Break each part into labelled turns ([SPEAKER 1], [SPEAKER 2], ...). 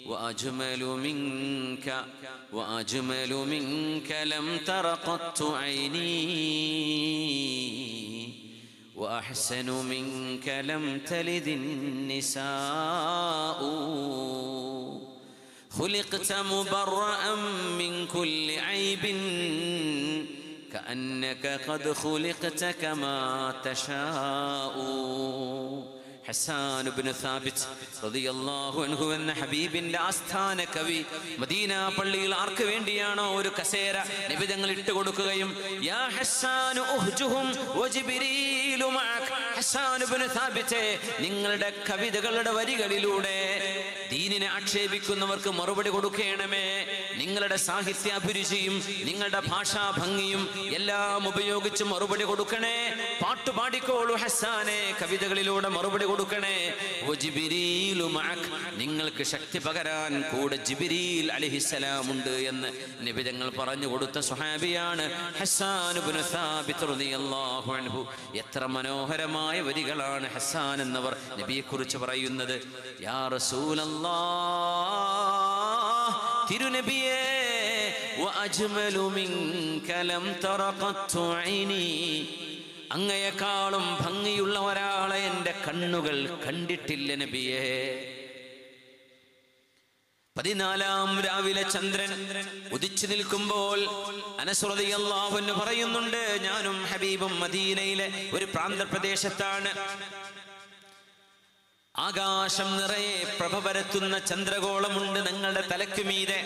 [SPEAKER 1] وأجمل منك وأجمل منك لم تر قط عيني وأحسن منك لم تلد النساء خلقت مبرأ من كل عيب كأنك قد خلقت كما تشاء ഹസാൻ ഇബ്നു സാബിത്ത് റളിയല്ലാഹു അൻഹു എന്ന ഹബീബിന്റെ ആസ്ഥാന കവി മദീന പള്ളിയിൽ ആർക്ക് വേണ്ടിയാണോ ഒരു കസേര നിബിധങ്ങൾ ഇട്ട് കൊടുക്കുകയും യാ ഹസ്സാൻ ഉഹ്ജുഹും വജിബ്രീലു മഅക് ഹസ്സാൻ ഇബ്നു സാബിത്തെ നിങ്ങളുടെ കവിതകളുടെ വരികളിലൂടെ ദീനിനെ ആക്ഷേപിക്കുന്നവർക്ക് മറുപടി കൊടുക്കണമേ നിങ്ങളുടെ സാഹിത്യ അഭിരുചിയും നിങ്ങളുടെ ഭാഷാ ഭംഗിയും എല്ലാം ഉപയോഗിച്ച് മറുപടി കൊടുക്കണേ പാട്ട് പാടിക്കോളൂ ഹസ്സാനെ കവിതകളിലൂടെ മറുപടി കൊടുക്കണേ വ ജിബ്രീലു മഅക്. നിങ്ങൾക്ക് ശക്തി പകരാൻ കൂടെ ജിബിരീൽ അലിഹിസലാം ഉണ്ട് എന്ന് നിബിതങ്ങൾ പറഞ്ഞു കൊടുത്ത സ്വഹാബിയാണ് ഹസ്സാൻ ഇബ്നു സാബിത്ത് റളിയല്ലാഹു അൻഹു എത്ര മനോഹരമായ വരികളാണ് ഹസ്സാൻ എന്നവർ നബിയെക്കുറിച്ച് പറയുന്നത് യാ റസൂലല്ലാഹ് തിരുനബിയേ വഅജ്മലു മിൻക ലം തറ ഖത്തു ഐനി അങ്ങയെക്കാളും ഭംഗിയുള്ള ഒരാളെ എൻ്റെ കണ്ണുകൾ കണ്ടിട്ടില്ല നബിയേ പതിനാലാം രാവിലെ ചന്ദ്രൻ ഉദിച്ചു നിൽക്കുമ്പോൾ അനസ്രതിയല്ലാഹുന്ന് പറയുന്നുണ്ട് ഞാനും ഹബീബും മദീനയിലെ ഒരു പ്രാന്തപ്രദേശത്താണ് ആകാശം നിറയെ പ്രഭ പരത്തുന്ന ചന്ദ്രഗോളമുണ്ട് നിങ്ങളുടെ തലയ്ക്ക് മീതെ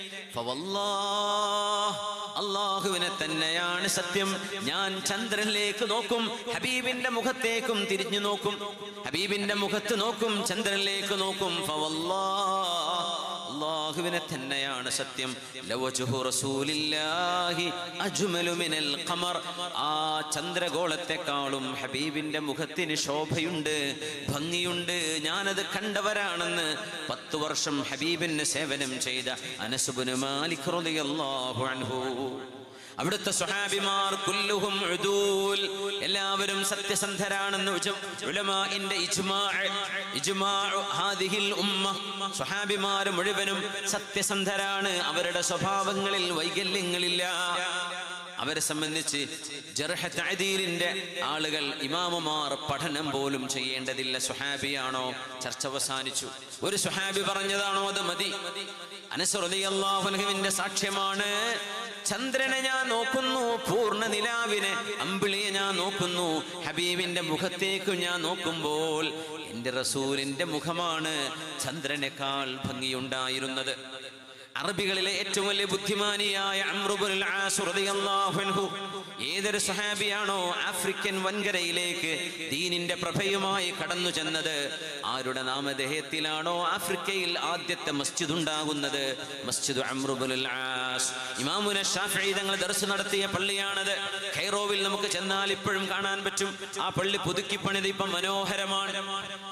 [SPEAKER 1] ഫവല്ലാഹ്, അള്ളാഹുവിനെ തന്നെയാണ് സത്യം ഞാൻ ചന്ദ്രനിലേക്ക് നോക്കും ഹബീബിന്റെ മുഖത്തേക്കും തിരിഞ്ഞു നോക്കും ഹബീബിന്റെ മുഖത്ത് നോക്കും ചന്ദ്രനിലേക്ക് നോക്കും ഫവല്ലാഹ്, അള്ളാഹുവിനെ തന്നെയാണ് സത്യം ലവജുഹു റസൂലില്ലാഹി അജ്മലു മിനൽ ഖമർ ആ ചന്ദ്രഗോളത്തെക്കാളും ഹബീബിന്റെ മുഖത്തിന് ശോഭയുണ്ട് ഭംഗിയുണ്ട് ഞാനത് കണ്ടവരാണെന്ന് പത്തു വർഷം ഹബീബിന് സേവനം ചെയ്ത അനസുബുന് മാലിക് റളിയല്ലാഹു അൻഹു അവിടുത്തെ സ്വഹാബിമാർ കുല്ലുഹും ഉദൂൽ എല്ലാവരും സത്യസന്ധരാണെന്ന് ഉജ- ഉലമാഇന്റെ ഇജ്മാഅ് ഇജ്മാഉ ഹാദിഹിൽ ഉമ്മ സ്വഹാബിമാർ മുഴുവനും സത്യസന്ധരാണ് അവരുടെ സ്വഭാവങ്ങളിൽ വൈകല്യങ്ങളില്ല അവരെ സംബന്ധിച്ച് ജർഹ തഅദീലിന്റെ ആളുകൾ ഇമാമുമാർ പഠനം പോലും ചെയ്യേണ്ടതില്ല സുഹാബിയാണോ ചർച്ച അവസാനിച്ചു ഒരു സുഹാബി പറഞ്ഞതാണോ അത് മതി അനസ്വറിയാഹുലഹുവിന്റെ സാക്ഷ്യമാണ് ചന്ദ്രനെ ഞാൻ നോക്കുന്നു പൂർണ്ണ നിലാവിനെ അമ്പിളിയെ ഞാൻ നോക്കുന്നു ഹബീബിന്റെ മുഖത്തേക്ക് ഞാൻ നോക്കുമ്പോൾ എന്റെ റസൂലിന്റെ മുഖമാണ് ചന്ദ്രനേക്കാൾ ഭംഗിയുണ്ടായിരുന്നത് അറബികളിലെ ഏറ്റവും വലിയ ബുദ്ധിമാനിയായ അമ്രുബുൽ ആസ് റളിയല്ലാഹു അൻഹു ഏതൊരു സഹാബിയാണോ ആഫ്രിക്കൻ വൻകരയിലേക്ക് ദീനിന്റെ പ്രഭയുമായി കടന്നു ചെന്നത് ആരുടെ നാമധേയത്തിലാണോ ആഫ്രിക്കയിൽ ആദ്യത്തെ മസ്ജിദ് ഉണ്ടാകുന്നത് മസ്ജിദ് അമ്രുബുൽ ആസ് ഇമാമുന ഷാഫി തങ്ങൾ ദർസ് നടത്തിയ പള്ളിയാണത് ഖൈറോവിൽ നമുക്ക് ചെന്നാൽ ഇപ്പോഴും കാണാൻ പറ്റും ആ പള്ളി പുതുക്കി പണിത് ഇപ്പം മനോഹരമാണ്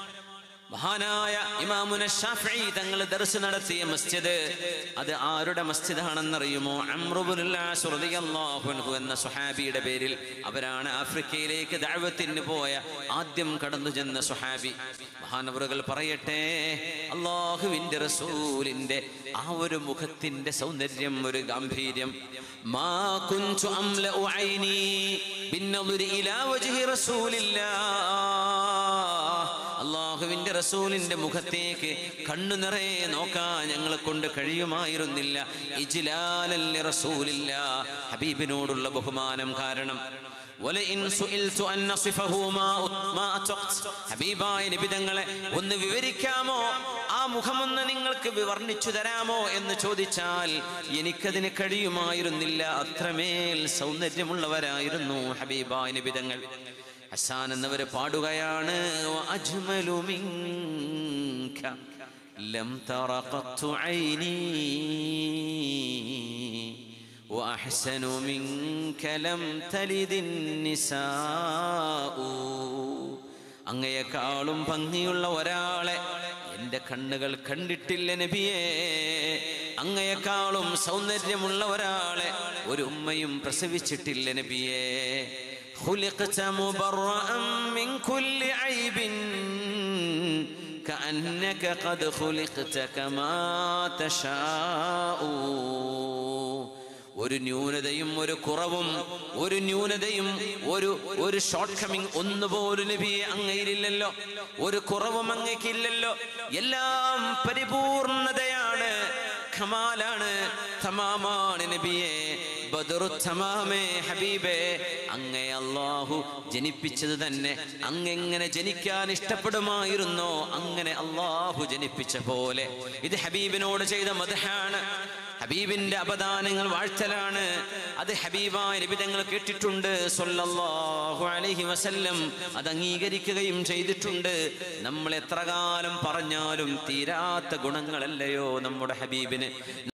[SPEAKER 1] മഹാനായ ഇമാമുന ഷാഫി തങ്ങൾ ദർസ് നടത്തിയ മസ്ജിദ് അത് ആരുടെ മസ്ജിദാണെന്നറിയുമോ അമ്രുബുല്ലാഹു എന്ന സുഹാബിയുടെ പേരിൽ അവരാണ് ആഫ്രിക്കയിലേക്ക് ദഅവത്തിന് പോയ ആദ്യം കടന്നു ചെന്ന സുഹാബി മഹാനവറുകൾ പറയട്ടെ അള്ളാഹുവിന്റെ റസൂലിന്റെ ആ ഒരു മുഖത്തിന്റെ സൗന്ദര്യം ഒരു ഗാംഭീര്യം മാ കുൻതു അംലഉ ഐനി ബിന്നദുരി ഇലാ വജ്ഹി റസൂലില്ലാഹ് അള്ളാഹുവിന്റെ റസൂലിന്റെ മുഖത്തേക്ക് കണ്ണു നിറയെ നോക്കാൻ ഞങ്ങളെ കൊണ്ട് കഴിയുമായിരുന്നില്ല ഇജ്ലാലല്ലി റസൂലില്ല ഹബീബിനോടുള്ള ബഹുമാനം കാരണം വലഇൻ സുഇൽതു അൻ നസിഫഹു മാ ഉ- മാ അത്വഖ്ത്. ഹബീബായ നിബിതങ്ങളെ ഒന്ന് വിവരിക്കാമോ ആ മുഖമൊന്ന് നിങ്ങൾക്ക് വിവർണിച്ചു തരാമോ എന്ന് ചോദിച്ചാൽ എനിക്കതിന് കഴിയുമായിരുന്നില്ല അത്രമേൽ സൗന്ദര്യമുള്ളവരായിരുന്നു ഹബീബായ നിബിതങ്ങൾ ഹസാൻ എന്നവര് പാടുകയാണ് "വഅജ്മലു മിൻക ലം തറ ഖത്തു ഐനി وأحسن منك لم تلد النساء അങ്ങയെക്കാളും ഭംഗിയുള്ള ഒരാളെ എൻ്റെ കണ്ണുകൾ കണ്ടിട്ടില്ല നബിയേ അങ്ങയെക്കാളും സൗന്ദര്യമുള്ള ഒരാളെ ഒരു ഉമ്മയും പ്രസവിച്ചിട്ടില്ല നബിയേ خلقت مبرأ من كل عيب كأنك قد خلقت كما تشاء ഒരു ന്യൂനതയും ഒരു കുറവും ഒരു ന്യൂനതയും ഒരു ഒരു ഷോർട്ട് കമ്മിങ് ഒന്നുപോലും നബിയെ അങ്ങയിലില്ലല്ലോ ഒരു കുറവും അങ്ങയ്ക്കില്ലല്ലോ എല്ലാം പരിപൂർണതയാണ് ഖമാലാണ് തമാമാണ് നബിയെ ബദറു തമാമേ ഹബീബേ അങ്ങേ അള്ളാഹു ജനിപ്പിച്ചത് തന്നെ അങ്ങെങ്ങനെ ജനിക്കാൻ ഇഷ്ടപ്പെടുമായിരുന്നോ അങ്ങനെ അള്ളാഹു ജനിപ്പിച്ച പോലെ ഇത് ഹബീബിനോട് ചെയ്ത മതഹാണ് ഹബീബിന്റെ അപദാനങ്ങൾ വാഴ്ത്തലാണ് അത് ഹബീബായ നിബിതങ്ങൾ കേട്ടിട്ടുണ്ട് സല്ലല്ലാഹു അലൈഹി വസല്ലം അത് അംഗീകരിക്കുകയും ചെയ്തിട്ടുണ്ട് നമ്മൾ എത്ര കാലം പറഞ്ഞാലും തീരാത്ത ഗുണങ്ങളല്ലയോ നമ്മുടെ ഹബീബിന്